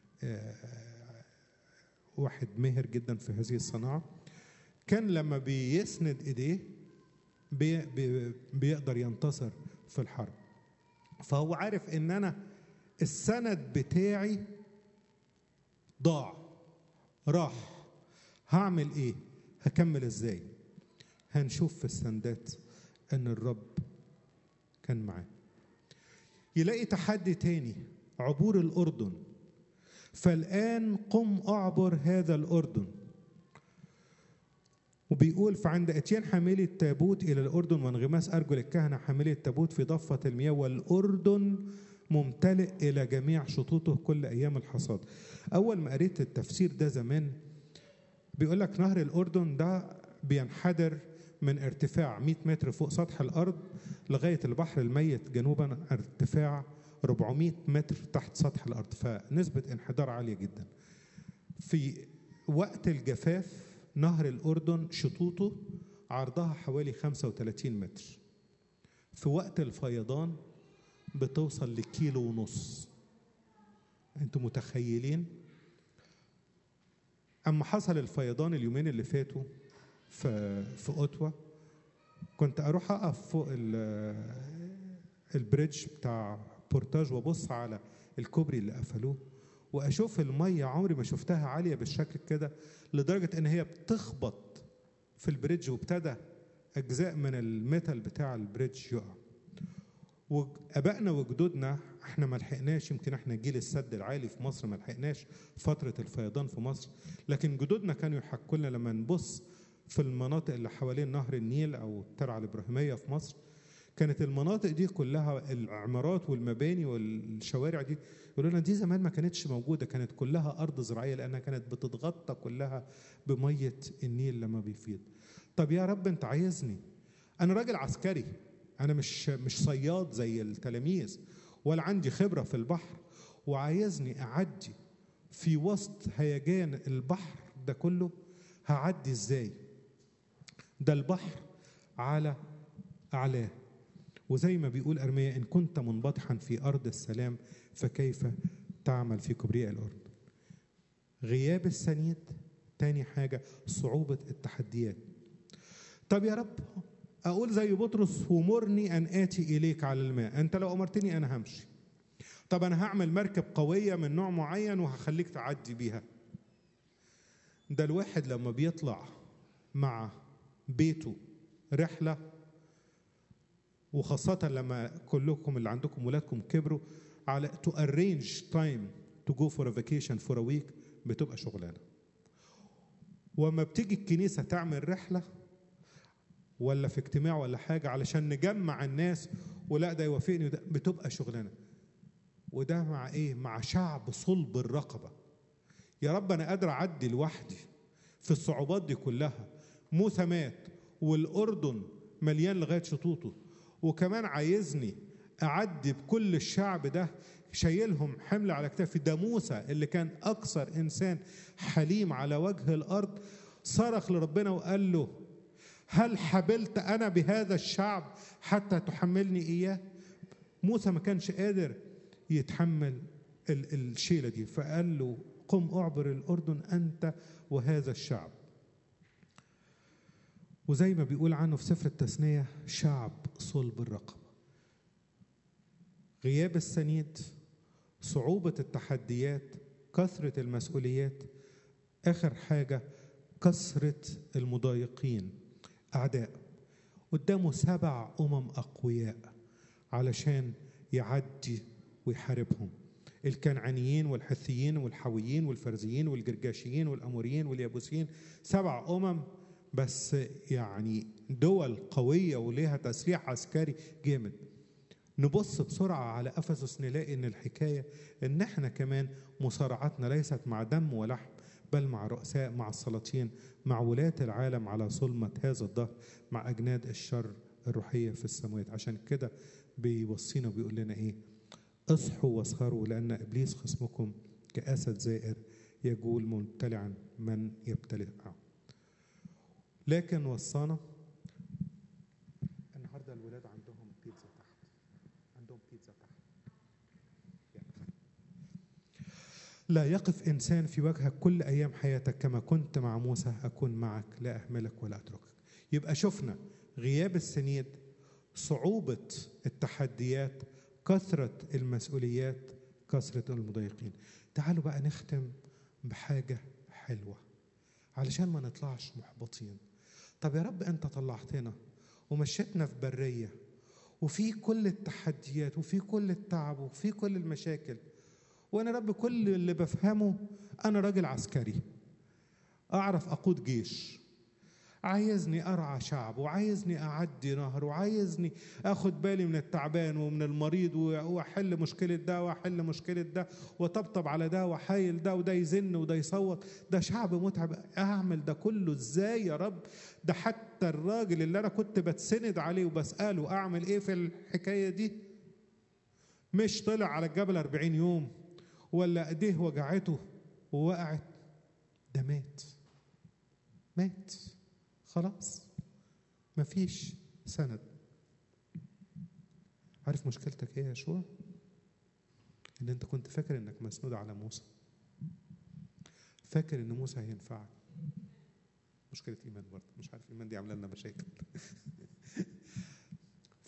واحد ماهر جدا في هذه الصناعه كان لما بيسند ايديه بي بي بيقدر ينتصر في الحرب فهو عارف ان انا السند بتاعي ضاع راح هعمل ايه هكمل ازاي هنشوف في السندات ان الرب كان معاه يلاقي تحدي تاني عبور الاردن فالان قم اعبر هذا الاردن وبيقول فعند اتيان حاملي التابوت الى الاردن وانغماس ارجل الكهنه حاملي التابوت في ضفه المياه والاردن ممتلئ الى جميع شطوطه كل ايام الحصاد اول ما قريت التفسير ده زمان بيقول لك نهر الاردن ده بينحدر من ارتفاع 100 متر فوق سطح الارض لغايه البحر الميت جنوبا ارتفاع 400 متر تحت سطح الارض فنسبه انحدار عاليه جدا في وقت الجفاف نهر الاردن شطوطه عرضها حوالي 35 متر في وقت الفيضان بتوصل لكيلو ونص انتوا متخيلين اما حصل الفيضان اليومين اللي فاتوا في في اوتوا كنت اروح اقف فوق ال- البريدج بتاع بورتاج وابص على الكوبري اللي قفلوه واشوف الميه عمري ما شفتها عاليه بالشكل كده لدرجه ان هي بتخبط في البريدج وابتدى اجزاء من الميتال بتاع البريدج يقع وابائنا وجدودنا احنا ما لحقناش يمكن احنا جيل السد العالي في مصر ما لحقناش فتره الفيضان في مصر لكن جدودنا كانوا يحكوا لنا لما نبص في المناطق اللي حوالين نهر النيل او الترعه الابراهيميه في مصر كانت المناطق دي كلها العمارات والمباني والشوارع دي يقولوا لنا دي زمان ما كانتش موجوده كانت كلها ارض زراعيه لانها كانت بتتغطى كلها بميه النيل لما بيفيض طب يا رب انت عايزني انا راجل عسكري انا مش مش صياد زي التلاميذ ولا عندي خبره في البحر وعايزني اعدي في وسط هيجان البحر ده كله هعدي ازاي ده البحر على اعلاه وزي ما بيقول ارميا ان كنت منبطحا في ارض السلام فكيف تعمل في كبرياء الارض غياب السنيد تاني حاجه صعوبه التحديات طب يا رب اقول زي بطرس ومرني ان اتي اليك على الماء انت لو امرتني انا همشي طب انا هعمل مركب قويه من نوع معين وهخليك تعدي بيها ده الواحد لما بيطلع مع بيته رحله وخاصة لما كلكم اللي عندكم ولادكم كبروا على to arrange time to go for a vacation for a week بتبقى شغلانة وما بتيجي الكنيسة تعمل رحلة ولا في اجتماع ولا حاجة علشان نجمع الناس ولا ده يوافقني وده بتبقى شغلانة وده مع ايه؟ مع شعب صلب الرقبة يا رب انا قادر اعدي لوحدي في الصعوبات دي كلها موسى مات والاردن مليان لغايه شطوطه وكمان عايزني اعدي بكل الشعب ده شايلهم حمل على كتافي ده موسى اللي كان اكثر انسان حليم على وجه الارض صرخ لربنا وقال له هل حبلت انا بهذا الشعب حتى تحملني اياه موسى ما كانش قادر يتحمل ال- الشيله دي فقال له قم اعبر الاردن انت وهذا الشعب وزي ما بيقول عنه في سفر التثنيه شعب صلب الرقبه غياب السنيد صعوبه التحديات كثره المسؤوليات اخر حاجه كثره المضايقين اعداء قدامه سبع امم اقوياء علشان يعدي ويحاربهم الكنعانيين والحثيين والحويين والفرزيين والجرجاشيين والاموريين واليابوسيين سبع امم بس يعني دول قويه وليها تسريح عسكري جامد نبص بسرعه على افسس نلاقي ان الحكايه ان احنا كمان مصارعتنا ليست مع دم ولحم بل مع رؤساء مع السلاطين مع ولاة العالم على ظلمة هذا الدهر مع أجناد الشر الروحية في السماوات عشان كده بيوصينا وبيقول لنا إيه اصحوا واسهروا لأن إبليس خصمكم كأسد زائر يجول مبتلعا من يبتلعه لكن وصانا النهارده الولاد عندهم بيتزا تحت عندهم بيتزا تحت لا يقف إنسان في وجهك كل أيام حياتك كما كنت مع موسى أكون معك لا أهملك ولا أتركك يبقى شفنا غياب السنيد صعوبة التحديات كثرة المسؤوليات كثرة المضايقين تعالوا بقى نختم بحاجة حلوة علشان ما نطلعش محبطين طب يا رب أنت طلعتنا ومشيتنا في برية وفي كل التحديات وفي كل التعب وفي كل المشاكل وانا رب كل اللي بفهمه انا راجل عسكري اعرف اقود جيش عايزني ارعى شعب وعايزني اعدي نهر وعايزني اخد بالي من التعبان ومن المريض واحل مشكله ده واحل مشكله ده وطبطب على ده واحايل ده وده يزن وده يصوت ده شعب متعب اعمل ده كله ازاي يا رب ده حتى الراجل اللي انا كنت بتسند عليه وبساله اعمل ايه في الحكايه دي مش طلع على الجبل 40 يوم ولا ايديه وجعته ووقعت ده مات مات خلاص مفيش سند عارف مشكلتك ايه يا يشوع ان انت كنت فاكر انك مسنود على موسى فاكر ان موسى هينفعك مشكلة إيمان برضه مش عارف إيمان دي عاملة لنا مشاكل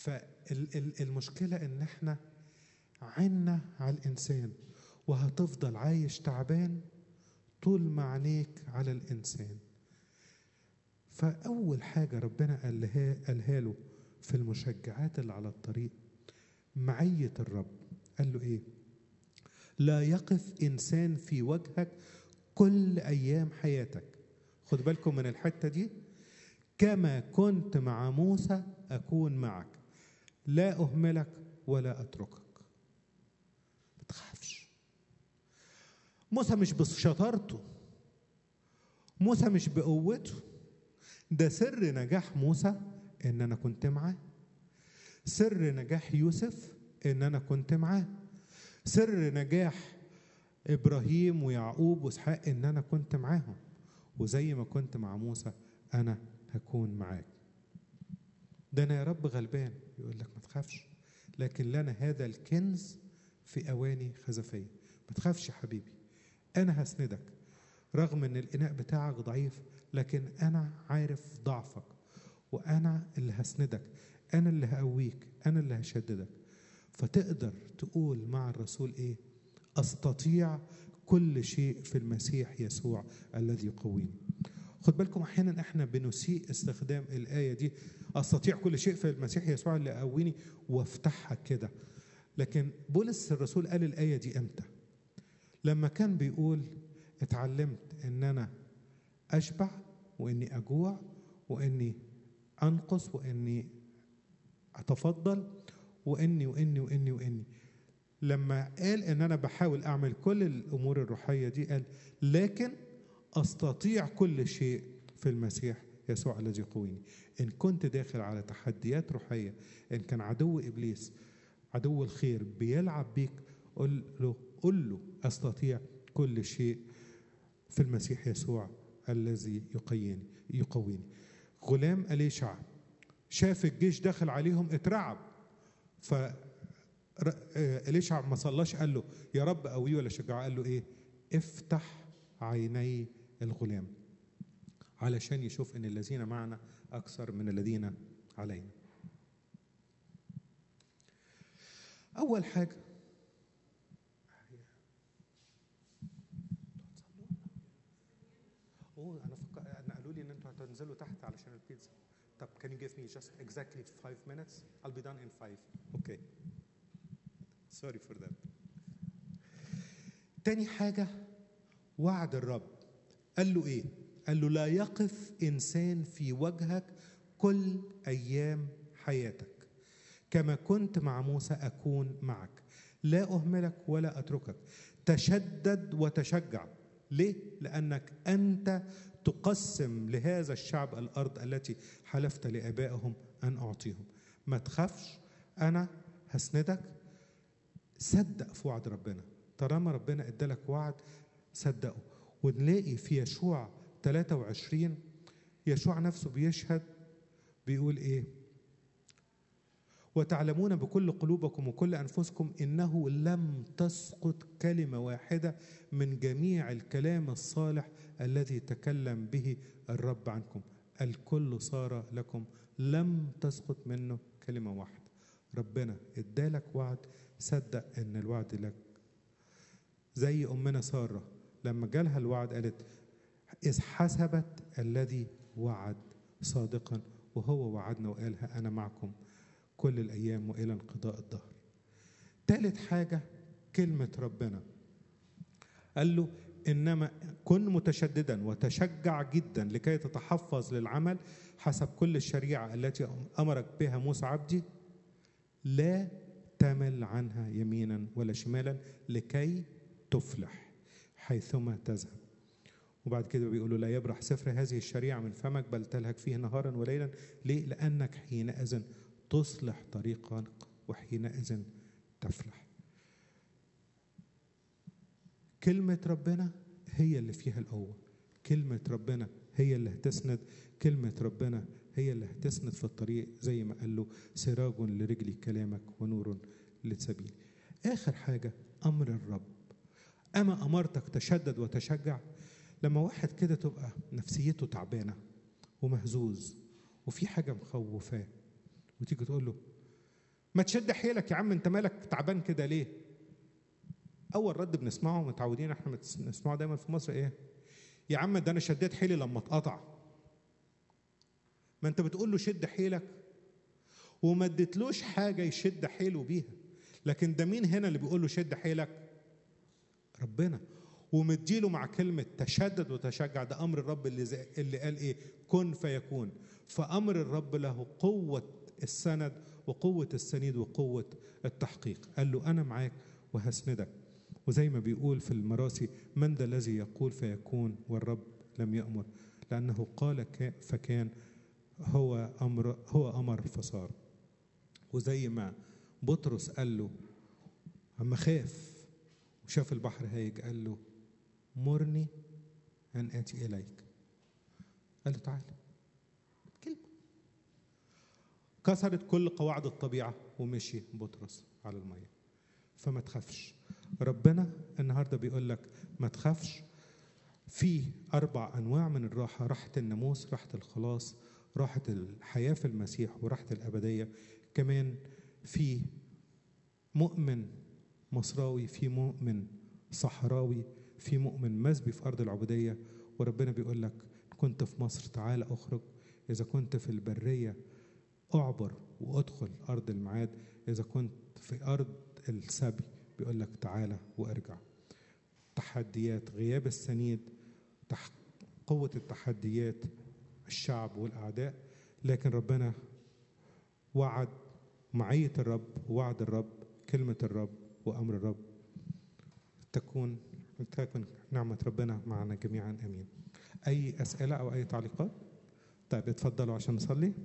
فالمشكلة إن إحنا عنا على الإنسان وهتفضل عايش تعبان طول ما عينيك على الإنسان فأول حاجة ربنا قالها, قالها له في المشجعات اللي على الطريق معية الرب قال له إيه لا يقف إنسان في وجهك كل أيام حياتك خد بالكم من الحتة دي كما كنت مع موسى أكون معك لا أهملك ولا أتركك ما تخافش موسى مش بشطارته موسى مش بقوته ده سر نجاح موسى ان انا كنت معاه سر نجاح يوسف ان انا كنت معاه سر نجاح ابراهيم ويعقوب واسحاق ان انا كنت معاهم وزي ما كنت مع موسى انا هكون معاك ده انا يا رب غلبان يقول لك ما تخافش لكن لنا هذا الكنز في اواني خزفيه ما تخافش يا حبيبي انا هسندك رغم ان الاناء بتاعك ضعيف لكن انا عارف ضعفك وانا اللي هسندك انا اللي هقويك انا اللي هشددك فتقدر تقول مع الرسول ايه استطيع كل شيء في المسيح يسوع الذي يقويني خد بالكم احيانا احنا بنسيء استخدام الايه دي استطيع كل شيء في المسيح يسوع اللي يقويني وافتحها كده لكن بولس الرسول قال الايه دي امتى لما كان بيقول اتعلمت ان انا اشبع واني اجوع واني انقص واني اتفضل واني واني واني واني لما قال ان انا بحاول اعمل كل الامور الروحيه دي قال لكن استطيع كل شيء في المسيح يسوع الذي يقويني ان كنت داخل على تحديات روحيه ان كان عدو ابليس عدو الخير بيلعب بيك قل له قل له استطيع كل شيء في المسيح يسوع الذي يقيني يقويني غلام أليشع شاف الجيش دخل عليهم اترعب ف أليشع ما صلاش قال له يا رب قوي ولا شجعه قال له ايه افتح عيني الغلام علشان يشوف ان الذين معنا اكثر من الذين علينا اول حاجه اوه انا فكر انا قالوا لي ان انتوا هتنزلوا تحت علشان البيتزا طب can you give me just exactly five minutes I'll be done in five okay sorry for that تاني حاجة وعد الرب قال له ايه قال له لا يقف انسان في وجهك كل ايام حياتك كما كنت مع موسى اكون معك لا اهملك ولا اتركك تشدد وتشجع ليه لانك انت تقسم لهذا الشعب الارض التي حلفت لابائهم ان اعطيهم ما تخافش انا هسندك صدق في وعد ربنا طالما ربنا ادالك وعد صدقه ونلاقي في يشوع 23 يشوع نفسه بيشهد بيقول ايه وتعلمون بكل قلوبكم وكل انفسكم انه لم تسقط كلمه واحده من جميع الكلام الصالح الذي تكلم به الرب عنكم الكل صار لكم لم تسقط منه كلمه واحده ربنا ادالك وعد صدق ان الوعد لك زي امنا ساره لما جالها الوعد قالت اذ حسبت الذي وعد صادقا وهو وعدنا وقالها انا معكم كل الايام والى انقضاء الدهر ثالث حاجه كلمه ربنا قال له انما كن متشددا وتشجع جدا لكي تتحفظ للعمل حسب كل الشريعه التي امرك بها موسى عبدي لا تمل عنها يمينا ولا شمالا لكي تفلح حيثما تذهب وبعد كده بيقولوا لا يبرح سفر هذه الشريعة من فمك بل تلهك فيه نهارا وليلا ليه؟ لأنك حينئذ تصلح طريقك وحينئذ تفلح كلمة ربنا هي اللي فيها القوة كلمة ربنا هي اللي هتسند كلمة ربنا هي اللي هتسند في الطريق زي ما قال له سراج لرجلي كلامك ونور لسبيلي آخر حاجة أمر الرب أما أمرتك تشدد وتشجع لما واحد كده تبقى نفسيته تعبانة ومهزوز وفي حاجة مخوفاه وتيجي تقول له ما تشد حيلك يا عم انت مالك تعبان كده ليه اول رد بنسمعه متعودين احنا بنسمعه دايما في مصر ايه يا عم ده انا شديت حيلي لما اتقطع ما انت بتقول له شد حيلك وما اديتلوش حاجه يشد حيله بيها لكن ده مين هنا اللي بيقول له شد حيلك ربنا ومديله مع كلمة تشدد وتشجع ده أمر الرب اللي, زي اللي قال إيه كن فيكون فأمر الرب له قوة السند وقوة السنيد وقوة التحقيق قال له أنا معاك وهسندك وزي ما بيقول في المراسي من ذا الذي يقول فيكون والرب لم يأمر لأنه قال فكان هو أمر هو أمر فصار وزي ما بطرس قال له أما خاف وشاف البحر هايج قال له مرني أن آتي إليك قال له تعالى كلمة كسرت كل قواعد الطبيعة ومشي بطرس على المية فما تخافش ربنا النهارده بيقول لك ما تخافش في أربع أنواع من الراحة راحة الناموس راحة الخلاص راحة الحياة في المسيح وراحة الأبدية كمان في مؤمن مصراوي في مؤمن صحراوي في مؤمن مسبي في أرض العبودية وربنا بيقول لك كنت في مصر تعال أخرج إذا كنت في البرية أعبر وأدخل أرض الميعاد إذا كنت في أرض السبي بيقول لك تعالى وارجع تحديات غياب السنيد تح... قوة التحديات الشعب والأعداء لكن ربنا وعد معية الرب وعد الرب كلمة الرب وأمر الرب تكون تكون نعمة ربنا معنا جميعا أمين أي أسئلة أو أي تعليقات طيب اتفضلوا عشان نصلي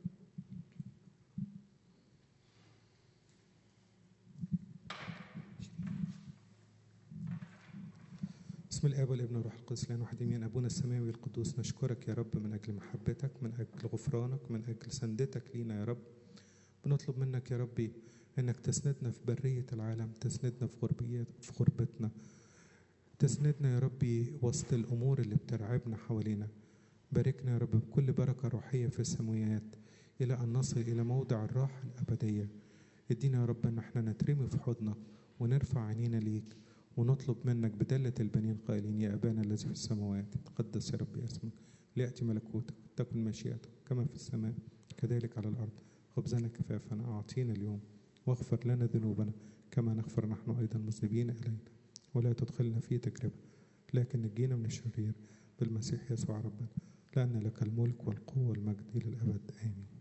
بسم الاب والابن والروح القدس لان واحد يمين ابونا السماوي القدوس نشكرك يا رب من اجل محبتك من اجل غفرانك من اجل سندتك لينا يا رب بنطلب منك يا ربي انك تسندنا في بريه العالم تسندنا في غربيات في غربتنا تسندنا يا ربي وسط الامور اللي بترعبنا حوالينا باركنا يا رب بكل بركه روحيه في السماويات الى ان نصل الى موضع الراحه الابديه ادينا يا رب ان احنا نترمي في حضنك ونرفع عينينا ليك ونطلب منك بدلة البنين قائلين يا أبانا الذي في السماوات تقدس يا رب اسمك ليأتي ملكوتك تكن مشيئتك كما في السماء كذلك على الأرض خبزنا كفافنا أعطينا اليوم واغفر لنا ذنوبنا كما نغفر نحن أيضا مذنبين إلينا ولا تدخلنا في تجربة لكن نجينا من الشرير بالمسيح يسوع ربنا لأن لك الملك والقوة والمجد إلى الأبد آمين